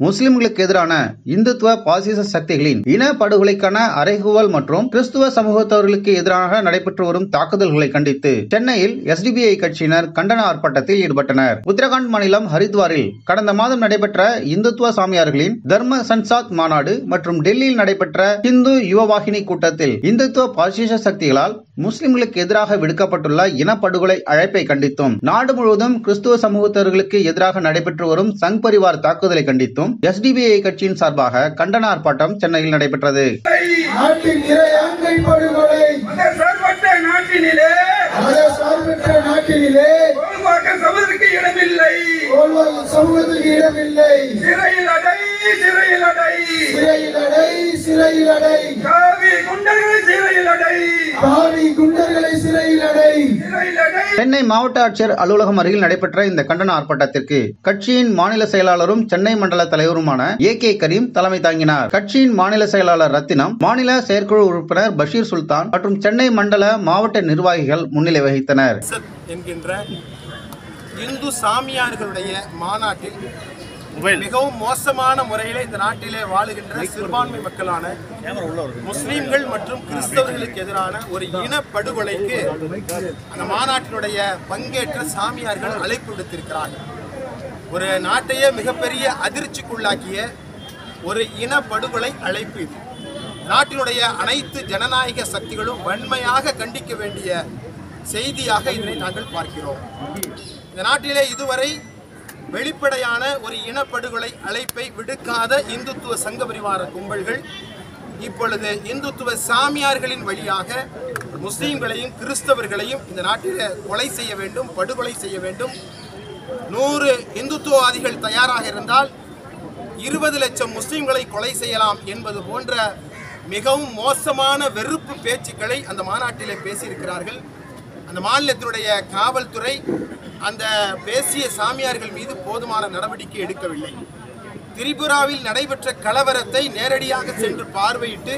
முஸ்லிம்களுக்கு எதிரான இந்துத்துவ பாசிச சக்திகளின் இன படுகொலைக்கான அறைகூவல் மற்றும் கிறிஸ்துவ சமூகத்தவர்களுக்கு எதிராக நடைபெற்று வரும் தாக்குதல்களை கண்டித்து சென்னையில் எஸ்டிபிஐ கட்சியினர் கண்டன ஆர்ப்பாட்டத்தில் ஈடுபட்டனர் உத்தரகாண்ட் மாநிலம் ஹரித்வாரில் கடந்த மாதம் நடைபெற்ற இந்துத்துவ சாமியார்களின் தர்ம சன்சாத் மாநாடு மற்றும் டெல்லியில் நடைபெற்ற இந்து யுவவாகினி கூட்டத்தில் இந்துத்துவ பாசிச சக்திகளால் முஸ்லிம்களுக்கு எதிராக விடுக்கப்பட்டுள்ள இனப்படுகொலை அழைப்பை கண்டித்தும் நாடு முழுவதும் கிறிஸ்துவ சமூகத்தவர்களுக்கு எதிராக நடைபெற்று வரும் சங் பரிவார் தாக்குதலை கண்டித்தும் எஸ்டிபிஐ கட்சியின் சார்பாக கண்டன ஆர்ப்பாட்டம் சென்னையில் நடைபெற்றது நாட்டின் இறையாண்மை படுகொலை சார்பற்ற நாட்டினிலே மத சார்பற்ற நாட்டினிலே கோல்வாக்க சமூகத்துக்கு இடமில்லை கோல்வாக்கு சமூகத்துக்கு இடமில்லை சிறையில் அடை சிறையில் அடை சிறையில் அடை சிறையில் அடை காவி குண்டர்களை சிறையில் அடை பாவி குண்டர்களை சிறையில் அடை சிறையில் அடை சென்னை மாவட்ட ஆட்சியர் அலுவலகம் அருகில் நடைபெற்ற இந்த கண்டன ஆர்ப்பாட்டத்திற்கு கட்சியின் மாநில செயலாளரும் சென்னை மண்டல தலைவருமான ஏ கே கரீம் தலைமை தாங்கினார் கட்சியின் மாநில செயலாளர் ரத்தினம் மாநில செயற்குழு உறுப்பினர் பஷீர் சுல்தான் மற்றும் சென்னை மண்டல மாவட்ட நிர்வாகிகள் முன்னிலை வகித்தனர் சத் என்கின்ற இந்து சாமியார்களுடைய மாநாட்டில் மிகவும் மோசமான முறையில் இந்த நாட்டிலே வாழுகின்ற சிறுபான்மை மக்களான முஸ்லிம்கள் மற்றும் கிறிஸ்தவர்களுக்கு எதிரான ஒரு இனப்படுகொலைக்கு அந்த மாநாட்டினுடைய பங்கேற்ற சாமியார்கள் அழைப்பு விடுத்திருக்கிறார்கள் ஒரு நாட்டையே மிகப்பெரிய அதிர்ச்சிக்குள்ளாக்கிய ஒரு இனப்படுகொலை அழைப்பு இது நாட்டினுடைய அனைத்து ஜனநாயக சக்திகளும் வன்மையாக கண்டிக்க வேண்டிய செய்தியாக இதனை நாங்கள் பார்க்கிறோம் இந்த நாட்டிலே இதுவரை வெளிப்படையான ஒரு இனப்படுகொலை அழைப்பை விடுக்காத இந்துத்துவ சங்க பரிவார கும்பல்கள் இப்பொழுது இந்துத்துவ சாமியார்களின் வழியாக முஸ்லீம்களையும் கிறிஸ்தவர்களையும் இந்த நாட்டில் கொலை செய்ய வேண்டும் படுகொலை செய்ய வேண்டும் நூறு இந்துத்துவவாதிகள் தயாராக இருந்தால் இருபது லட்சம் முஸ்லிம்களை கொலை செய்யலாம் என்பது போன்ற மிகவும் மோசமான வெறுப்பு பேச்சுக்களை அந்த மாநாட்டிலே பேசியிருக்கிறார்கள் அந்த மாநிலத்தினுடைய காவல்துறை அந்த பேசிய சாமியார்கள் மீது போதுமான நடவடிக்கை எடுக்கவில்லை திரிபுராவில் நடைபெற்ற கலவரத்தை நேரடியாக சென்று பார்வையிட்டு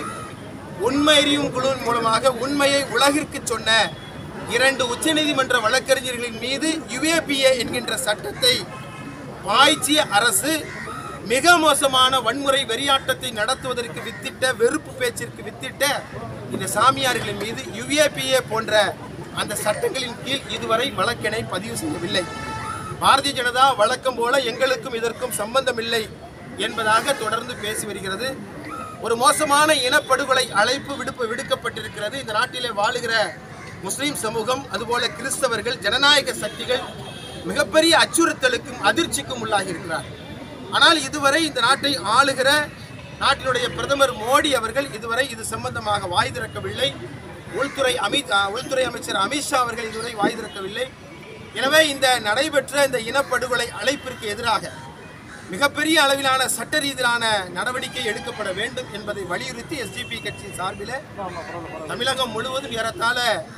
உண்மை அறியும் குழுவின் மூலமாக உண்மையை உலகிற்கு சொன்ன இரண்டு உச்சநீதிமன்ற வழக்கறிஞர்களின் மீது யுஏபிஏ என்கின்ற சட்டத்தை பாய்ச்சிய அரசு மிக மோசமான வன்முறை வெறியாட்டத்தை நடத்துவதற்கு வித்திட்ட வெறுப்பு பேச்சிற்கு வித்திட்ட இந்த சாமியார்களின் மீது யுஏபிஏ போன்ற அந்த சட்டங்களின் கீழ் இதுவரை வழக்கினை பதிவு செய்யவில்லை பாரதிய ஜனதா வழக்கம் போல எங்களுக்கும் இதற்கும் சம்பந்தமில்லை என்பதாக தொடர்ந்து பேசி வருகிறது ஒரு மோசமான இனப்படுகொலை அழைப்பு விடுப்பு விடுக்கப்பட்டிருக்கிறது இந்த நாட்டிலே வாழுகிற முஸ்லிம் சமூகம் அதுபோல கிறிஸ்தவர்கள் ஜனநாயக சக்திகள் மிகப்பெரிய அச்சுறுத்தலுக்கும் அதிர்ச்சிக்கும் உள்ளாகி இருக்கிறார் ஆனால் இதுவரை இந்த நாட்டை ஆளுகிற நாட்டினுடைய பிரதமர் மோடி அவர்கள் இதுவரை இது சம்பந்தமாக வாய் திறக்கவில்லை உள்துறை அமித் அஹ், உள்துறை அமைச்சர் அமித்ஷா அவர்கள் இதுவரை வாய் திறக்கவில்லை எனவே இந்த நடைபெற்ற இந்த இனப்படுகொலை அழைப்பிற்கு எதிராக மிகப்பெரிய அளவிலான சட்ட ரீதியிலான நடவடிக்கை எடுக்கப்பட வேண்டும் என்பதை வலியுறுத்தி எஸ்டிபி கட்சியின் சார்பில் தமிழகம் முழுவதும் ஏறத்தாழ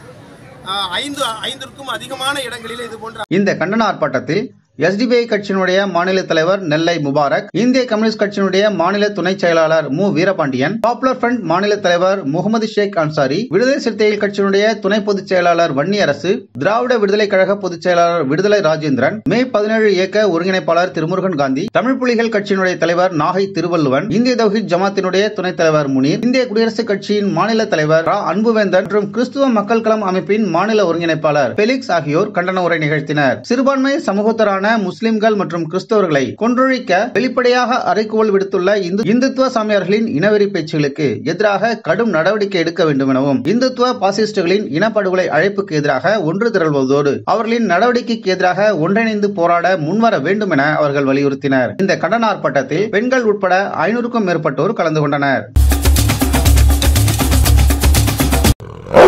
அஹ், ஐந்து ஐந்திற்கும் அதிகமான இடங்களில் இது போன்ற இந்த கண்டன ஆர்ப்பாட்டத்தில் எஸ்டிபிஐ கட்சியினுடைய மாநில தலைவர் நெல்லை முபாரக் இந்திய கம்யூனிஸ்ட் கட்சியினுடைய மாநில துணை செயலாளர் மு வீரபாண்டியன் பாப்புலர் ஃப்ரண்ட் மாநில தலைவர் முகமது ஷேக் அன்சாரி விடுதலை சிறுத்தைகள் கட்சியினுடைய துணை பொதுச் செயலாளர் வன்னியரசு திராவிட விடுதலை கழக பொதுச் செயலாளர் விடுதலை ராஜேந்திரன் மே பதினேழு இயக்க ஒருங்கிணைப்பாளர் திருமுருகன் காந்தி தமிழ் புலிகள் கட்சியினுடைய தலைவர் நாகை திருவள்ளுவன் இந்திய தௌஹித் ஜமாத்தினுடைய துணைத் தலைவர் முனீர் இந்திய குடியரசுக் கட்சியின் மாநில தலைவர் ரா அன்புவேந்தன் மற்றும் கிறிஸ்துவ மக்கள் களம் அமைப்பின் மாநில ஒருங்கிணைப்பாளர் பெலிக்ஸ் ஆகியோர் கண்டன உரை நிகழ்த்தினர் சிறுபான்மை சமூகத்தரான முஸ்லிம்கள் மற்றும் கிறிஸ்தவர்களை கொன்றொழிக்க வெளிப்படையாக அறைகூவல் விடுத்துள்ள இந்து இந்துத்துவ சாமியார்களின் இனவெறி பேச்சுகளுக்கு எதிராக கடும் நடவடிக்கை எடுக்க வேண்டும் எனவும் இந்துத்துவ பாசிஸ்டுகளின் இனப்படுகொலை அழைப்புக்கு எதிராக ஒன்று திரள்வதோடு அவர்களின் நடவடிக்கைக்கு எதிராக ஒன்றிணைந்து போராட முன்வர வேண்டும் என அவர்கள் வலியுறுத்தினர் இந்த கண்டன ஆர்ப்பாட்டத்தில் பெண்கள் உட்பட ஐநூறுக்கும் மேற்பட்டோர் கலந்து கொண்டனர்